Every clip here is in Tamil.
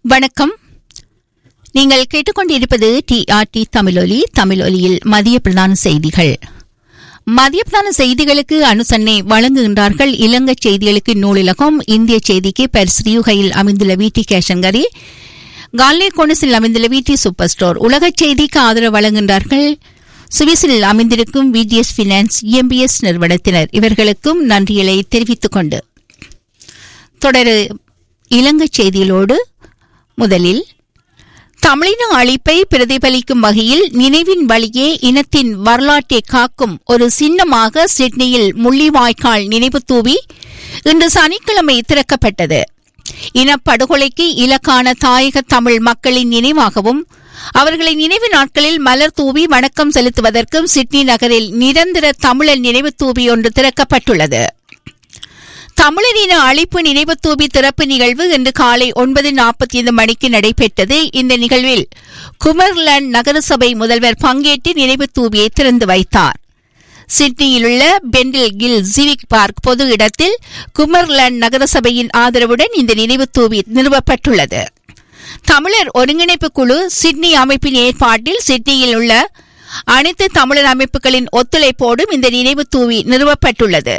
வணக்கம் நீங்கள் கேட்டுக்கொண்டிருப்பது டிஆர்டி தமிழொலி தமிழொலியில் மதிய பிரதான செய்திகள் மதிய பிரதான செய்திகளுக்கு அனுசரணை வழங்குகின்றார்கள் இலங்கை செய்திகளுக்கு நூலிலகம் இந்திய செய்திக்கு பெர்ஸ்ரியுகையில் அமைந்துள்ள வீட்டி கேஷன்கரி காலே கோனஸில் அமைந்துள்ள வீட்டி சூப்பர் ஸ்டோர் உலகச் செய்திக்கு ஆதரவு வழங்குகின்றார்கள் சுவிஸில் அமைந்திருக்கும் விடிஎஸ் பினான்ஸ் இஎம்பிஎஸ் நிறுவனத்தினர் இவர்களுக்கும் நன்றிகளை தெரிவித்துக் கொண்டு தொடர் இலங்கை செய்திகளோடு முதலில் தமிழின அழிப்பை பிரதிபலிக்கும் வகையில் நினைவின் வழியே இனத்தின் வரலாற்றை காக்கும் ஒரு சின்னமாக சிட்னியில் முள்ளிவாய்க்கால் நினைவு தூவி இன்று சனிக்கிழமை திறக்கப்பட்டது இனப்படுகொலைக்கு இலக்கான தாயக தமிழ் மக்களின் நினைவாகவும் அவர்களின் நினைவு நாட்களில் மலர் தூவி வணக்கம் செலுத்துவதற்கும் சிட்னி நகரில் நிரந்தர தமிழர் நினைவு தூவி ஒன்று திறக்கப்பட்டுள்ளது தமிழரின அழிப்பு நினைவு தூபி திறப்பு நிகழ்வு இன்று காலை ஒன்பது நாற்பத்தி ஐந்து மணிக்கு நடைபெற்றது இந்த நிகழ்வில் குமர்லாண்ட் நகரசபை முதல்வர் பங்கேற்று நினைவு தூபியை திறந்து வைத்தார் சிட்னியில் உள்ள பெண்டில் கில் சிவிக் பார்க் பொது இடத்தில் குமர்லாண்ட் நகரசபையின் ஆதரவுடன் இந்த நினைவு தூவி நிறுவப்பட்டுள்ளது தமிழர் ஒருங்கிணைப்பு குழு சிட்னி அமைப்பின் ஏற்பாட்டில் சிட்னியில் உள்ள அனைத்து தமிழர் அமைப்புகளின் ஒத்துழைப்போடும் இந்த நினைவு தூவி நிறுவப்பட்டுள்ளது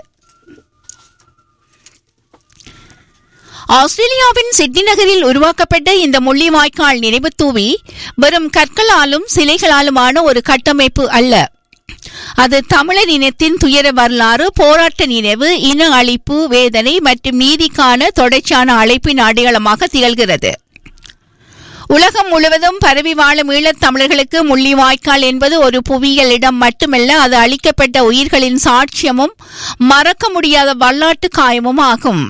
ஆஸ்திரேலியாவின் சிட்னி நகரில் உருவாக்கப்பட்ட இந்த முள்ளிவாய்க்கால் நினைவு தூவி வெறும் கற்களாலும் சிலைகளாலுமான ஒரு கட்டமைப்பு அல்ல அது தமிழர் இனத்தின் துயர வரலாறு போராட்ட நினைவு இன அழிப்பு வேதனை மற்றும் நீதிக்கான தொடர்ச்சியான அழைப்பின் அடையாளமாக திகழ்கிறது உலகம் முழுவதும் பரவி வாழும் ஈழத் தமிழர்களுக்கு முள்ளிவாய்க்கால் என்பது ஒரு புவியியல் இடம் மட்டுமல்ல அது அளிக்கப்பட்ட உயிர்களின் சாட்சியமும் மறக்க முடியாத வரலாற்று காயமும் ஆகும்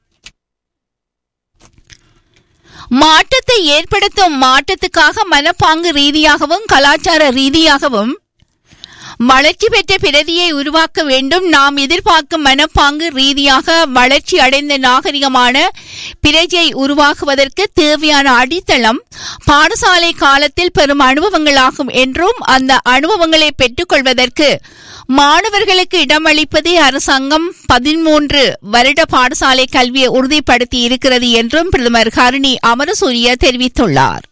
மாற்றத்தை ஏற்படுத்தும் மாற்றத்துக்காக மனப்பாங்கு ரீதியாகவும் கலாச்சார ரீதியாகவும் வளர்ச்சி பெற்ற பிரதியை உருவாக்க வேண்டும் நாம் எதிர்பார்க்கும் மனப்பாங்கு ரீதியாக வளர்ச்சி அடைந்த நாகரிகமான பிரஜையை உருவாக்குவதற்கு தேவையான அடித்தளம் பாடசாலை காலத்தில் பெறும் அனுபவங்களாகும் என்றும் அந்த அனுபவங்களை பெற்றுக்கொள்வதற்கு மாணவர்களுக்கு இடமளிப்பதே அரசாங்கம் பதிமூன்று வருட பாடசாலை கல்வியை உறுதிப்படுத்தி இருக்கிறது என்றும் பிரதமர் ஹரணி அமரசூரிய தெரிவித்துள்ளார்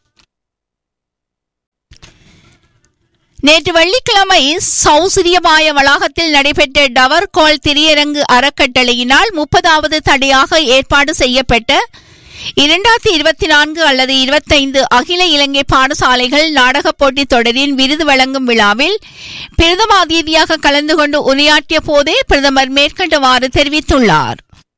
நேற்று வெள்ளிக்கிழமை சௌசிரியமாய வளாகத்தில் நடைபெற்ற டவர் கால் திரையரங்கு அறக்கட்டளையினால் முப்பதாவது தடையாக ஏற்பாடு செய்யப்பட்ட இரண்டாயிரத்தி இருபத்தி நான்கு அல்லது இருபத்தைந்து அகில இலங்கை பாடசாலைகள் நாடகப் போட்டித் தொடரின் விருது வழங்கும் விழாவில் பிரதம அதிதியாக கலந்து கொண்டு உரையாற்றிய போதே பிரதமர் மேற்கண்டவாறு தெரிவித்துள்ளார்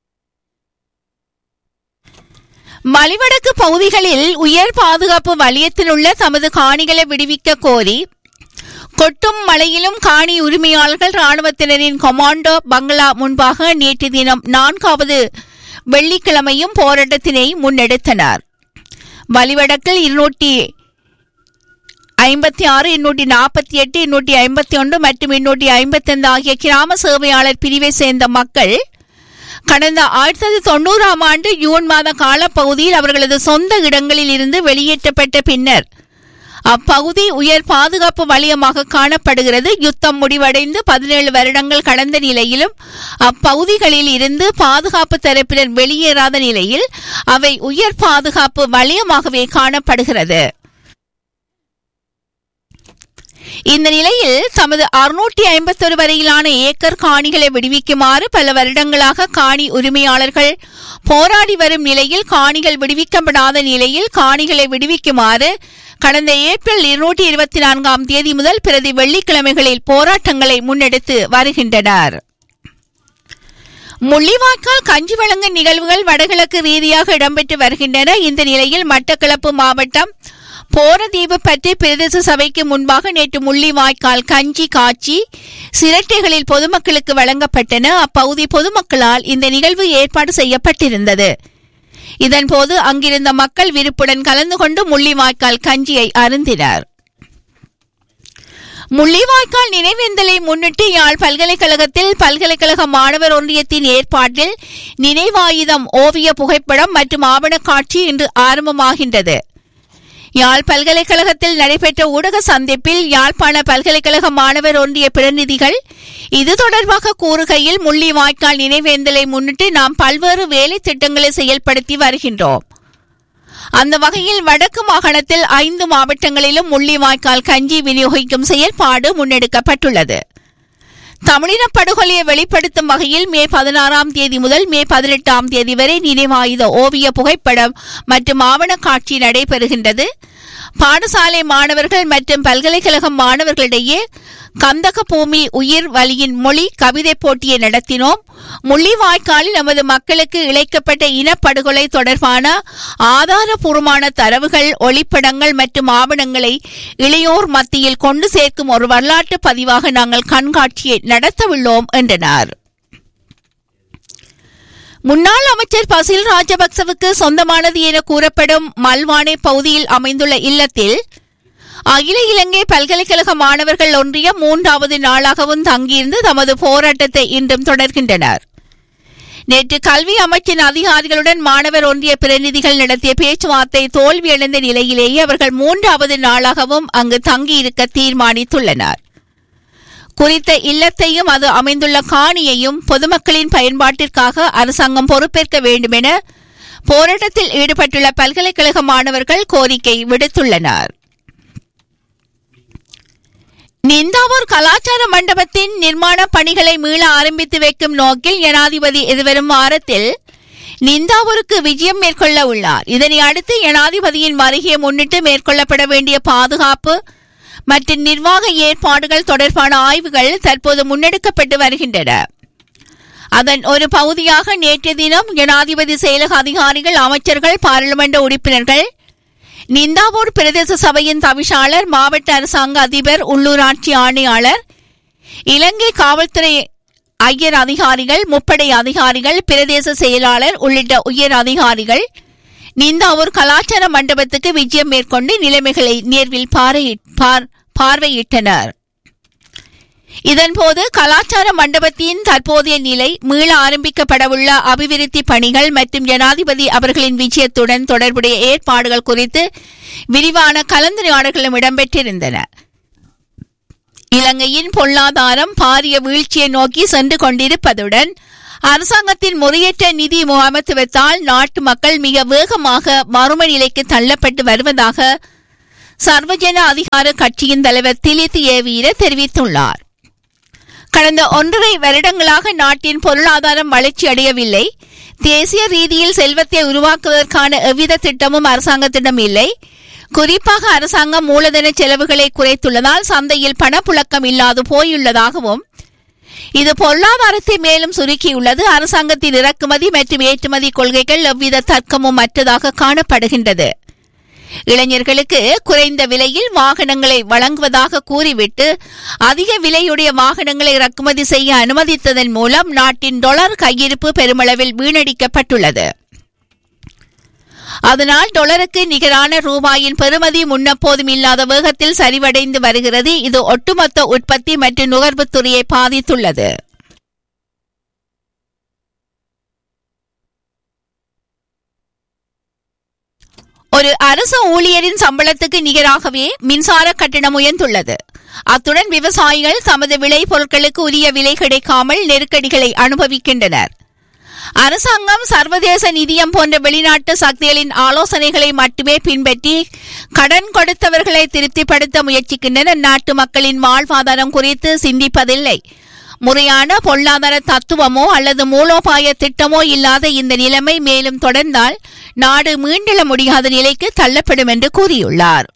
மலிவடக்கு பகுதிகளில் உயர் பாதுகாப்பு வலயத்தில் உள்ள தமது காணிகளை விடுவிக்க கோரி கொட்டும் மழையிலும் காணி உரிமையாளர்கள் ராணுவத்தினரின் கொமாண்டோ பங்களா முன்பாக நேற்று தினம் நான்காவது வெள்ளிக்கிழமையும் போராட்டத்தினை முன்னெடுத்தனர் வலிவடக்கில் இருநூற்றி ஐம்பத்தி ஆறு எண்ணூற்றி நாற்பத்தி எட்டு எண்ணூற்றி ஐம்பத்தி ஒன்று மற்றும் எண்ணூற்றி ஐம்பத்தி ஐந்து ஆகிய கிராம சேவையாளர் பிரிவை சேர்ந்த மக்கள் கடந்த ஆயிரத்தி தொள்ளாயிரத்தி தொண்ணூறாம் ஆண்டு ஜூன் மாத காலப்பகுதியில் அவர்களது சொந்த இடங்களில் இருந்து வெளியேற்றப்பட்ட பின்னர் அப்பகுதி உயர் பாதுகாப்பு வலயமாக காணப்படுகிறது யுத்தம் முடிவடைந்து பதினேழு வருடங்கள் கடந்த நிலையிலும் அப்பகுதிகளில் இருந்து பாதுகாப்பு தரப்பினர் வெளியேறாத நிலையில் அவை உயர் பாதுகாப்பு வலயமாகவே காணப்படுகிறது இந்த நிலையில் தமது அறுநூற்றி ஐம்பத்தொரு வரையிலான ஏக்கர் காணிகளை விடுவிக்குமாறு பல வருடங்களாக காணி உரிமையாளர்கள் போராடி வரும் நிலையில் காணிகள் விடுவிக்கப்படாத நிலையில் காணிகளை விடுவிக்குமாறு கடந்த ஏப்ரல் இருநூற்றி இருபத்தி நான்காம் தேதி முதல் பிரதி வெள்ளிக்கிழமைகளில் போராட்டங்களை முன்னெடுத்து வருகின்றனர் முள்ளிவாய்க்கால் கஞ்சி வழங்கும் நிகழ்வுகள் வடகிழக்கு ரீதியாக இடம்பெற்று வருகின்றன இந்த நிலையில் மட்டக்களப்பு மாவட்டம் போரதீவு பற்றி பிரதேச சபைக்கு முன்பாக நேற்று முள்ளிவாய்க்கால் கஞ்சி காட்சி சிரட்டைகளில் பொதுமக்களுக்கு வழங்கப்பட்டன அப்பகுதி பொதுமக்களால் இந்த நிகழ்வு ஏற்பாடு செய்யப்பட்டிருந்தது இதன்போது அங்கிருந்த மக்கள் விருப்புடன் கலந்து கொண்டு முள்ளிவாய்க்கால் கஞ்சியை அருந்தினர் முள்ளிவாய்க்கால் நினைவேந்தலை முன்னிட்டு யாழ் பல்கலைக்கழகத்தில் பல்கலைக்கழக மாணவர் ஒன்றியத்தின் ஏற்பாட்டில் நினைவாயுதம் ஓவிய புகைப்படம் மற்றும் ஆவண காட்சி இன்று ஆரம்பமாகின்றது யாழ் பல்கலைக்கழகத்தில் நடைபெற்ற ஊடக சந்திப்பில் யாழ்ப்பாண பல்கலைக்கழக மாணவர் ஒன்றிய பிரதிநிதிகள் இது தொடர்பாக கூறுகையில் முள்ளிவாய்க்கால் நினைவேந்தலை முன்னிட்டு நாம் பல்வேறு வேலை திட்டங்களை செயல்படுத்தி வருகின்றோம் அந்த வகையில் வடக்கு மாகாணத்தில் ஐந்து மாவட்டங்களிலும் முள்ளிவாய்க்கால் கஞ்சி விநியோகிக்கும் செயல்பாடு முன்னெடுக்கப்பட்டுள்ளது தமிழின படுகொலையை வெளிப்படுத்தும் வகையில் மே பதினாறாம் தேதி முதல் மே பதினெட்டாம் தேதி வரை நினைவாயுத ஓவிய புகைப்படம் மற்றும் ஆவண காட்சி நடைபெறுகின்றது பாடசாலை மாணவர்கள் மற்றும் பல்கலைக்கழக மாணவர்களிடையே கந்தக பூமி உயிர் வலியின் மொழி கவிதை போட்டியை நடத்தினோம் முள்ளிவாய்க்காலில் நமது மக்களுக்கு இழைக்கப்பட்ட இனப்படுகொலை தொடர்பான ஆதாரபூர்வமான தரவுகள் ஒளிப்படங்கள் மற்றும் ஆவணங்களை இளையோர் மத்தியில் கொண்டு சேர்க்கும் ஒரு வரலாற்று பதிவாக நாங்கள் கண்காட்சியை நடத்தவுள்ளோம் என்றனர் முன்னாள் அமைச்சர் பசில் ராஜபக்சவுக்கு சொந்தமானது என கூறப்படும் மல்வானே பகுதியில் அமைந்துள்ள இல்லத்தில் அகில இலங்கை பல்கலைக்கழக மாணவர்கள் ஒன்றிய மூன்றாவது நாளாகவும் தங்கியிருந்து தமது போராட்டத்தை இன்றும் தொடர்கின்றனர் நேற்று கல்வி அமைச்சின் அதிகாரிகளுடன் மாணவர் ஒன்றிய பிரதிநிதிகள் நடத்திய பேச்சுவார்த்தை தோல்வியடைந்த நிலையிலேயே அவர்கள் மூன்றாவது நாளாகவும் அங்கு தங்கியிருக்க தீர்மானித்துள்ளனர் குறித்த இல்லத்தையும் அது அமைந்துள்ள காணியையும் பொதுமக்களின் பயன்பாட்டிற்காக அரசாங்கம் பொறுப்பேற்க வேண்டும் என போராட்டத்தில் ஈடுபட்டுள்ள பல்கலைக்கழக மாணவர்கள் கோரிக்கை விடுத்துள்ளனர் நிந்தாவூர் கலாச்சார மண்டபத்தின் நிர்மாண பணிகளை மீள ஆரம்பித்து வைக்கும் நோக்கில் ஜனாதிபதி எதிர்வரும் வாரத்தில் நிந்தாவூருக்கு விஜயம் மேற்கொள்ள உள்ளார் இதனை அடுத்து ஜனாதிபதியின் வருகையை முன்னிட்டு மேற்கொள்ளப்பட வேண்டிய பாதுகாப்பு மற்றும் நிர்வாக ஏற்பாடுகள் தொடர்பான ஆய்வுகள் தற்போது முன்னெடுக்கப்பட்டு வருகின்றன அதன் ஒரு பகுதியாக நேற்றைய தினம் ஜனாதிபதி செயலக அதிகாரிகள் அமைச்சர்கள் பாராளுமன்ற உறுப்பினர்கள் நிந்தாவூர் பிரதேச சபையின் தவிசாளர் மாவட்ட அரசாங்க அதிபர் உள்ளூராட்சி ஆணையாளர் இலங்கை காவல்துறை ஐயர் அதிகாரிகள் முப்படை அதிகாரிகள் பிரதேச செயலாளர் உள்ளிட்ட உயர் அதிகாரிகள் நிந்தாவூர் கலாச்சார மண்டபத்துக்கு விஜயம் மேற்கொண்டு நிலைமைகளை நேர்வில் பார்வையிட்டனர் இதன்போது கலாச்சார மண்டபத்தின் தற்போதைய நிலை மீள ஆரம்பிக்கப்படவுள்ள அபிவிருத்தி பணிகள் மற்றும் ஜனாதிபதி அவர்களின் விஜயத்துடன் தொடர்புடைய ஏற்பாடுகள் குறித்து விரிவான கலந்துரையாடல்களும் இடம்பெற்றிருந்தன இலங்கையின் பொருளாதாரம் பாரிய வீழ்ச்சியை நோக்கி சென்று கொண்டிருப்பதுடன் அரசாங்கத்தின் முறையற்ற நிதி முகாமத்துவத்தால் நாட்டு மக்கள் மிக வேகமாக மறும நிலைக்கு தள்ளப்பட்டு வருவதாக சர்வஜன அதிகார கட்சியின் தலைவர் திலித் ஏவீர தெரிவித்துள்ளார் கடந்த ஒன்றரை வருடங்களாக நாட்டின் பொருளாதாரம் வளர்ச்சி அடையவில்லை தேசிய ரீதியில் செல்வத்தை உருவாக்குவதற்கான எவ்வித திட்டமும் அரசாங்கத்திடம் இல்லை குறிப்பாக அரசாங்கம் மூலதன செலவுகளை குறைத்துள்ளதால் சந்தையில் பணப்புழக்கம் இல்லாது போயுள்ளதாகவும் இது பொருளாதாரத்தை மேலும் சுருக்கியுள்ளது அரசாங்கத்தின் இறக்குமதி மற்றும் ஏற்றுமதி கொள்கைகள் எவ்வித தர்க்கமும் மற்றதாக காணப்படுகின்றது இளைஞர்களுக்கு குறைந்த விலையில் வாகனங்களை வழங்குவதாக கூறிவிட்டு அதிக விலையுடைய வாகனங்களை இறக்குமதி செய்ய அனுமதித்ததன் மூலம் நாட்டின் டொலர் கையிருப்பு பெருமளவில் வீணடிக்கப்பட்டுள்ளது அதனால் டொலருக்கு நிகரான ரூபாயின் பெறுமதி முன்னப்போதும் இல்லாத வேகத்தில் சரிவடைந்து வருகிறது இது ஒட்டுமொத்த உற்பத்தி மற்றும் நுகர்வுத் துறையை பாதித்துள்ளது ஒரு அரசு ஊழியரின் சம்பளத்துக்கு நிகராகவே மின்சார கட்டணம் உயர்ந்துள்ளது அத்துடன் விவசாயிகள் தமது விளை பொருட்களுக்கு உரிய விலை கிடைக்காமல் நெருக்கடிகளை அனுபவிக்கின்றனர் அரசாங்கம் சர்வதேச நிதியம் போன்ற வெளிநாட்டு சக்திகளின் ஆலோசனைகளை மட்டுமே பின்பற்றி கடன் கொடுத்தவர்களை திருப்திப்படுத்த முயற்சிக்கின்றன நாட்டு மக்களின் வாழ்வாதாரம் குறித்து சிந்திப்பதில்லை முறையான பொருளாதார தத்துவமோ அல்லது மூலோபாய திட்டமோ இல்லாத இந்த நிலைமை மேலும் தொடர்ந்தால் நாடு மீண்டெழ முடியாத நிலைக்கு தள்ளப்படும் என்று கூறியுள்ளார்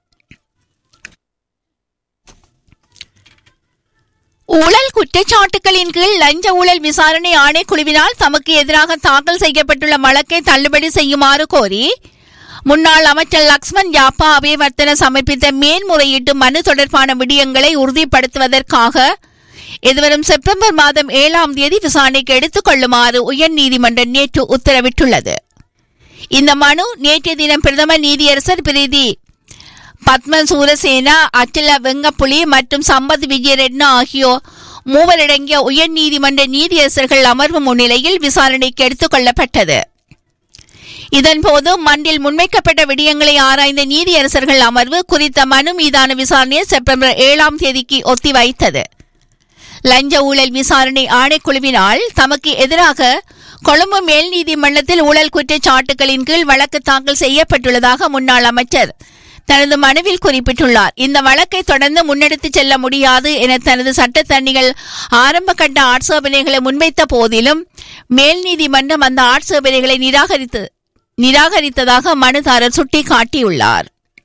ஊழல் குற்றச்சாட்டுகளின் கீழ் லஞ்ச ஊழல் விசாரணை ஆணைக்குழுவினால் தமக்கு எதிராக தாக்கல் செய்யப்பட்டுள்ள வழக்கை தள்ளுபடி செய்யுமாறு கோரி முன்னாள் அமைச்சர் லக்ஷ்மண் யாப்பா அபயவர்த்தன சமர்ப்பித்த மேன்முறையீட்டு மனு தொடர்பான விடயங்களை உறுதிப்படுத்துவதற்காக எதிர்வரும் செப்டம்பர் மாதம் ஏழாம் தேதி விசாரணைக்கு எடுத்துக் கொள்ளுமாறு உயர்நீதிமன்றம் நேற்று உத்தரவிட்டுள்ளது இந்த மனு நேற்றைய தினம் பிரதமர் நீதியரசர் பிரீதி பத்ம சூரசேனா அச்சல வெங்கப்புலி மற்றும் சம்பத் விஜயரெட்னா ஆகியோர் மூவரடங்கிய உயர்நீதிமன்ற நீதியரசர்கள் அமர்வு முன்னிலையில் விசாரணைக்கு எடுத்துக் கொள்ளப்பட்டது இதன்போது மண்டில் முன்வைக்கப்பட்ட விடயங்களை ஆராய்ந்த நீதியரசர்கள் அமர்வு குறித்த மனு மீதான விசாரணையை செப்டம்பர் ஏழாம் தேதிக்கு ஒத்திவைத்தது லஞ்ச ஊழல் விசாரணை ஆணைக்குழுவினால் தமக்கு எதிராக கொழும்பு மேல் நீதிமன்றத்தில் ஊழல் குற்றச்சாட்டுகளின் கீழ் வழக்கு தாக்கல் செய்யப்பட்டுள்ளதாக முன்னாள் அமைச்சர் தனது மனுவில் குறிப்பிட்டுள்ளார் இந்த வழக்கை தொடர்ந்து முன்னெடுத்துச் செல்ல முடியாது என தனது சட்டத்தரணிகள் ஆரம்ப கட்ட ஆட்சேபனைகளை முன்வைத்த போதிலும் மேல் நீதிமன்றம் அந்த ஆட்சேபனைகளை நிராகரித்து நிராகரித்ததாக மனுதாரர் சுட்டிக்காட்டியுள்ளார்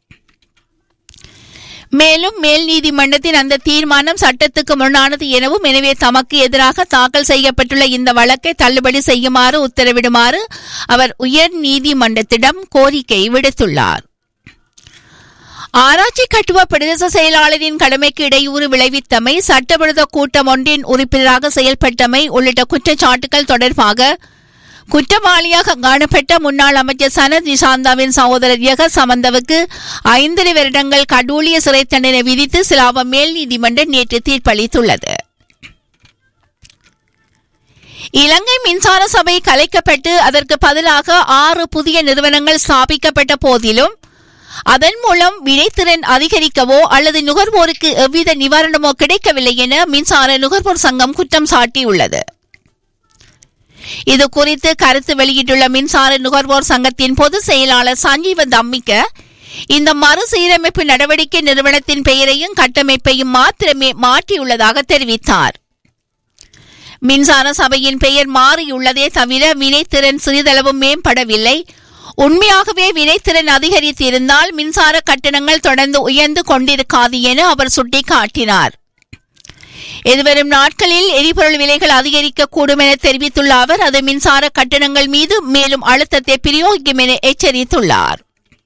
மேலும் மேல் நீதிமன்றத்தின் அந்த தீர்மானம் சட்டத்துக்கு முரணானது எனவும் எனவே தமக்கு எதிராக தாக்கல் செய்யப்பட்டுள்ள இந்த வழக்கை தள்ளுபடி செய்யுமாறு உத்தரவிடுமாறு அவர் உயர் நீதிமன்றத்திடம் கோரிக்கை விடுத்துள்ளார் ஆராய்ச்சி கட்டுவ பிரதேச செயலாளரின் கடமைக்கு இடையூறு விளைவித்தமை சட்டவிரோத கூட்டம் ஒன்றின் உறுப்பினராக செயல்பட்டமை உள்ளிட்ட குற்றச்சாட்டுகள் தொடர்பாக குற்றவாளியாக காணப்பட்ட முன்னாள் அமைச்சர் சனத் நிசாந்தாவின் சகோதரர் யக சமந்தவுக்கு ஐந்தரை வருடங்கள் கடூழிய சிறை தண்டனை விதித்து சிலாபம் மேல் நீதிமன்றம் நேற்று தீர்ப்பளித்துள்ளது இலங்கை மின்சார சபை கலைக்கப்பட்டு அதற்கு பதிலாக ஆறு புதிய நிறுவனங்கள் ஸ்தாபிக்கப்பட்ட போதிலும் அதன் மூலம் வினைத்திறன் அதிகரிக்கவோ அல்லது நுகர்வோருக்கு எவ்வித நிவாரணமோ கிடைக்கவில்லை என மின்சார நுகர்வோர் சங்கம் குற்றம் சாட்டியுள்ளது இது குறித்து கருத்து வெளியிட்டுள்ள மின்சார நுகர்வோர் சங்கத்தின் பொதுச் செயலாளர் சஞ்சீவ தம்மிக்க இந்த மறுசீரமைப்பு நடவடிக்கை நிறுவனத்தின் பெயரையும் கட்டமைப்பையும் மாத்திரமே மாற்றியுள்ளதாக தெரிவித்தார் மின்சார சபையின் பெயர் மாறியுள்ளதே தவிர வினைத்திறன் சிறிதளவும் மேம்படவில்லை உண்மையாகவே வினைத்திறன் அதிகரித்திருந்தால் மின்சார கட்டணங்கள் தொடர்ந்து உயர்ந்து கொண்டிருக்காது என அவர் சுட்டிக்காட்டினார் எதிர்வரும் நாட்களில் எரிபொருள் விலைகள் அதிகரிக்கக்கூடும் என தெரிவித்துள்ள அவர் அது மின்சார கட்டணங்கள் மீது மேலும் அழுத்தத்தை பிரயோகிக்கும் என எச்சரித்துள்ளார்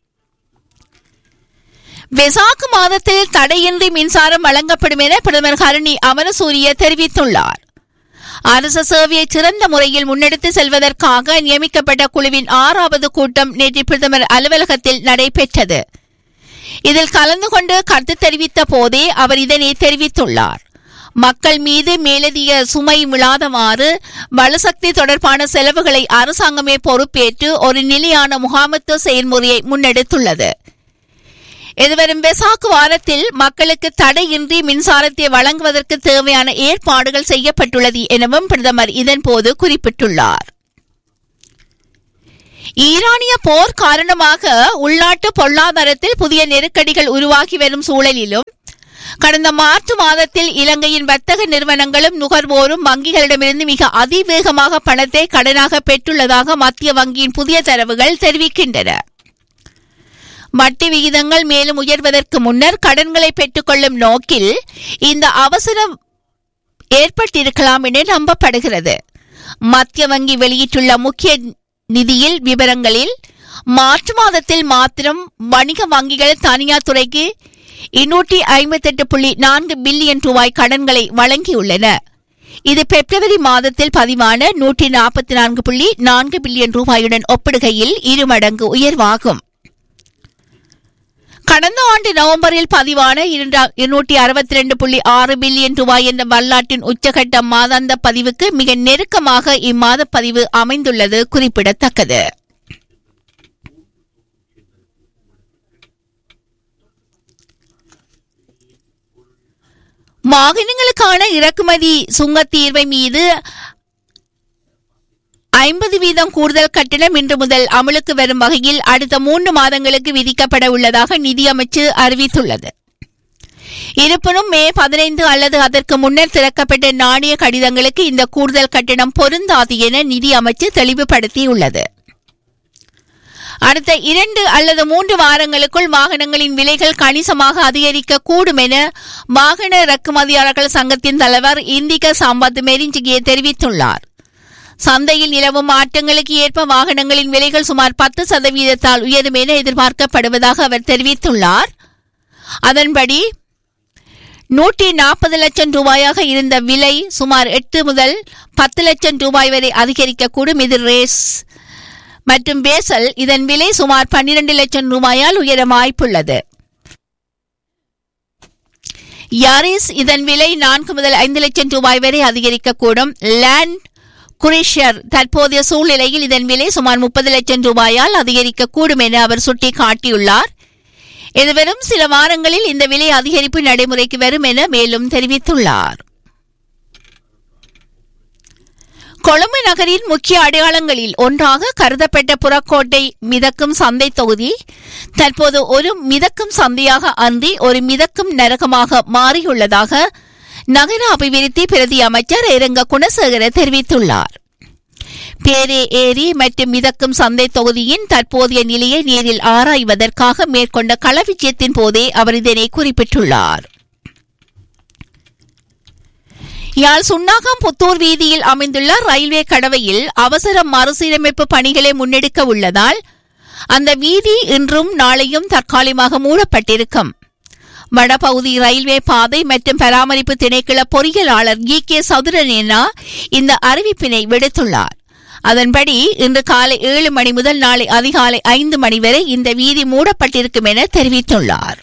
வெசாக்கு மாதத்தில் தடையின்றி மின்சாரம் வழங்கப்படும் என பிரதமர் ஹரணி அமரசூரிய தெரிவித்துள்ளார் அரசு சேவையை சிறந்த முறையில் முன்னெடுத்து செல்வதற்காக நியமிக்கப்பட்ட குழுவின் ஆறாவது கூட்டம் நேற்று பிரதமர் அலுவலகத்தில் நடைபெற்றது இதில் கலந்து கொண்டு கருத்து தெரிவித்த போதே அவர் இதனை தெரிவித்துள்ளார் மக்கள் மீது மேலதிக சுமை விழாதவாறு வலுசக்தி தொடர்பான செலவுகளை அரசாங்கமே பொறுப்பேற்று ஒரு நிலையான முகாமத்துவ செயல்முறையை முன்னெடுத்துள்ளது எதிர்வரும் வெசாக்கு வாரத்தில் மக்களுக்கு தடையின்றி மின்சாரத்தை வழங்குவதற்கு தேவையான ஏற்பாடுகள் செய்யப்பட்டுள்ளது எனவும் பிரதமர் இதன்போது குறிப்பிட்டுள்ளார் ஈரானிய போர் காரணமாக உள்நாட்டு பொருளாதாரத்தில் புதிய நெருக்கடிகள் உருவாகி வரும் சூழலிலும் கடந்த மார்ச் மாதத்தில் இலங்கையின் வர்த்தக நிறுவனங்களும் நுகர்வோரும் வங்கிகளிடமிருந்து மிக அதிவேகமாக பணத்தை கடனாக பெற்றுள்ளதாக மத்திய வங்கியின் புதிய தரவுகள் தெரிவிக்கின்றன வட்டி விகிதங்கள் மேலும் உயர்வதற்கு முன்னர் கடன்களை பெற்றுக்கொள்ளும் நோக்கில் இந்த அவசரம் ஏற்பட்டிருக்கலாம் என நம்பப்படுகிறது மத்திய வங்கி வெளியிட்டுள்ள முக்கிய நிதியில் விவரங்களில் மார்ச் மாதத்தில் மாத்திரம் வணிக வங்கிகள் தனியார் துறைக்கு இருநூற்றி ஐம்பத்தெட்டு புள்ளி நான்கு பில்லியன் ரூபாய் கடன்களை வழங்கியுள்ளன இது பிப்ரவரி மாதத்தில் பதிவான நூற்றி நாற்பத்தி நான்கு புள்ளி நான்கு பில்லியன் ரூபாயுடன் ஒப்பிடுகையில் இருமடங்கு உயர்வாகும் கடந்த ஆண்டு நவம்பரில் பதிவான இருநூற்றி அறுபத்தி ரெண்டு புள்ளி ஆறு பில்லியன் ரூபாய் என்ற வரலாற்றின் உச்சகட்ட மாதாந்த பதிவுக்கு மிக நெருக்கமாக இம்மாத பதிவு அமைந்துள்ளது குறிப்பிடத்தக்கது வாகனங்களுக்கான இறக்குமதி சுங்கத் தீர்வை மீது ஐம்பது வீதம் கூடுதல் கட்டணம் இன்று முதல் அமலுக்கு வரும் வகையில் அடுத்த மூன்று மாதங்களுக்கு விதிக்கப்பட உள்ளதாக நிதியமைச்சு அறிவித்துள்ளது இருப்பினும் மே பதினைந்து அல்லது அதற்கு முன்னர் திறக்கப்பட்ட நாணய கடிதங்களுக்கு இந்த கூடுதல் கட்டணம் பொருந்தாது என நிதி அமைச்சு தெளிவுபடுத்தியுள்ளது அடுத்த இரண்டு அல்லது மூன்று வாரங்களுக்குள் வாகனங்களின் விலைகள் கணிசமாக அதிகரிக்க கூடும் என வாகன இறக்குமதியாளர்கள் சங்கத்தின் தலைவர் இந்திக சம்பத் மெரிஞ்சிகியை தெரிவித்துள்ளார் சந்தையில் நிலவும் மாற்றங்களுக்கு ஏற்ப வாகனங்களின் விலைகள் சுமார் பத்து சதவீதத்தால் உயரும் என எதிர்பார்க்கப்படுவதாக அவர் தெரிவித்துள்ளார் அதன்படி நூற்றி நாற்பது லட்சம் ரூபாயாக இருந்த விலை சுமார் எட்டு முதல் பத்து லட்சம் ரூபாய் வரை அதிகரிக்கக்கூடும் இது ரேஸ் மற்றும் பேசல் இதன் விலை சுமார் பன்னிரண்டு லட்சம் ரூபாயால் உயர வாய்ப்புள்ளது யாரிஸ் இதன் விலை நான்கு முதல் ஐந்து லட்சம் ரூபாய் வரை அதிகரிக்கக்கூடும் லேண்ட் குரிஷர் தற்போதைய சூழ்நிலையில் இதன் விலை சுமார் முப்பது லட்சம் ரூபாயால் அதிகரிக்கக்கூடும் என அவர் சுட்டிக்காட்டியுள்ளார் எதிர்வரும் சில வாரங்களில் இந்த விலை அதிகரிப்பு நடைமுறைக்கு வரும் என மேலும் தெரிவித்துள்ளார் கொழும்பு நகரின் முக்கிய அடையாளங்களில் ஒன்றாக கருதப்பட்ட புறக்கோட்டை மிதக்கும் சந்தை தொகுதி தற்போது ஒரு மிதக்கும் சந்தையாக அன்றி ஒரு மிதக்கும் நரகமாக மாறியுள்ளதாக நகர அபிவிருத்தி பிரதி அமைச்சர் இரங்க குணசேகர தெரிவித்துள்ளார் பேரே ஏரி மற்றும் மிதக்கும் சந்தை தொகுதியின் தற்போதைய நிலையை நேரில் ஆராய்வதற்காக மேற்கொண்ட களவிஜயத்தின் போதே அவர் இதனை குறிப்பிட்டுள்ளார் யாழ் சுன்னாகம் புத்தூர் வீதியில் அமைந்துள்ள ரயில்வே கடவையில் அவசர மறுசீரமைப்பு பணிகளை முன்னெடுக்க உள்ளதால் அந்த வீதி இன்றும் நாளையும் தற்காலிகமாக மூடப்பட்டிருக்கும் வடபகுதி ரயில்வே பாதை மற்றும் பராமரிப்பு திணைக்கள பொறியியலாளர் இ கே சதுரனேனா இந்த அறிவிப்பினை விடுத்துள்ளார் அதன்படி இன்று காலை ஏழு மணி முதல் நாளை அதிகாலை ஐந்து மணி வரை இந்த வீதி மூடப்பட்டிருக்கும் என தெரிவித்துள்ளார்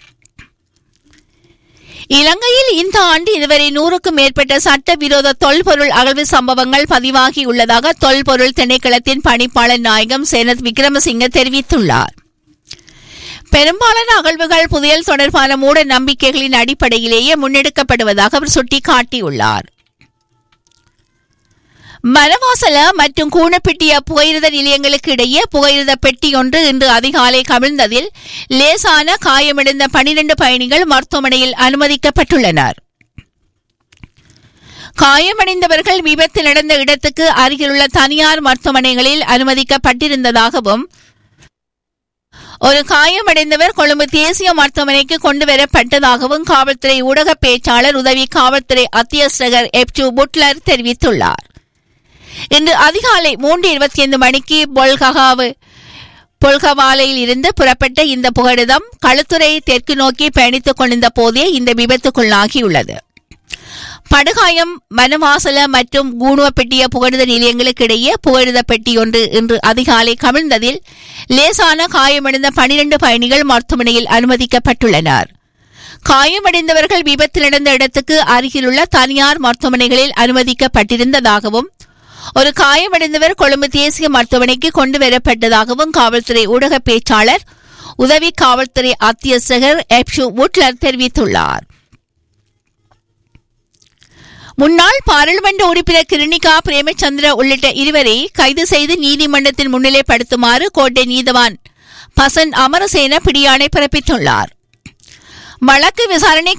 இலங்கையில் இந்த ஆண்டு இதுவரை நூறுக்கும் மேற்பட்ட சட்டவிரோத தொல்பொருள் அகழ்வு சம்பவங்கள் பதிவாகியுள்ளதாக தொல்பொருள் திணைக்களத்தின் பணிப்பாளர் நாயகம் சேனத் விக்ரமசிங்க தெரிவித்துள்ளார் பெரும்பாலான அகழ்வுகள் புதையல் தொடர்பான மூட நம்பிக்கைகளின் அடிப்படையிலேயே முன்னெடுக்கப்படுவதாக அவர் சுட்டிக்காட்டியுள்ளார் மரவாசல மற்றும் கூணப்பிட்டிய புகையிரத நிலையங்களுக்கு இடையே புகையிரத பெட்டி ஒன்று இன்று அதிகாலை கவிழ்ந்ததில் லேசான காயமடைந்த பனிரண்டு பயணிகள் மருத்துவமனையில் அனுமதிக்கப்பட்டுள்ளனர் காயமடைந்தவர்கள் விபத்து நடந்த இடத்துக்கு அருகிலுள்ள தனியார் மருத்துவமனைகளில் அனுமதிக்கப்பட்டிருந்ததாகவும் ஒரு காயமடைந்தவர் கொழும்பு தேசிய மருத்துவமனைக்கு கொண்டு வரப்பட்டதாகவும் காவல்துறை ஊடக பேச்சாளர் உதவி காவல்துறை அத்தியஸ்தகர் எப்டு புட்லர் தெரிவித்துள்ளார் இன்று அதிகாலை மூன்று இருபத்தி ஐந்து மணிக்கு பொல்ககாவு பொல்கவாலையில் இருந்து புறப்பட்ட இந்த புகழிதம் களுத்துறை தெற்கு நோக்கி பயணித்துக் கொண்டிருந்த போதே இந்த விபத்துக்குள்ளாகியுள்ளது படுகாயம் மனவாசல மற்றும் கூணுவப்பெட்டிய புகழித நிலையங்களுக்கு இடையே புகழித பெட்டி ஒன்று இன்று அதிகாலை கவிழ்ந்ததில் லேசான காயமடைந்த பனிரண்டு பயணிகள் மருத்துவமனையில் அனுமதிக்கப்பட்டுள்ளனர் காயமடைந்தவர்கள் விபத்து நடந்த இடத்துக்கு அருகிலுள்ள தனியார் மருத்துவமனைகளில் அனுமதிக்கப்பட்டிருந்ததாகவும் ஒரு காயமடைந்தவர் கொழும்பு தேசிய மருத்துவமனைக்கு கொண்டு வரப்பட்டதாகவும் காவல்துறை ஊடக பேச்சாளர் உதவி காவல்துறை அத்தியஸ்தகர் எப்ஷு வுட்லர் தெரிவித்துள்ளார் முன்னாள் பாராளுமன்ற உறுப்பினர் கிருணிகா பிரேமச்சந்திர உள்ளிட்ட இருவரை கைது செய்து நீதிமன்றத்தில் முன்னிலைப்படுத்துமாறு கோட்டை நீதவான் பசன் அமரசேன பிடியாணை பிறப்பித்துள்ளார் வழக்கு விசாரணை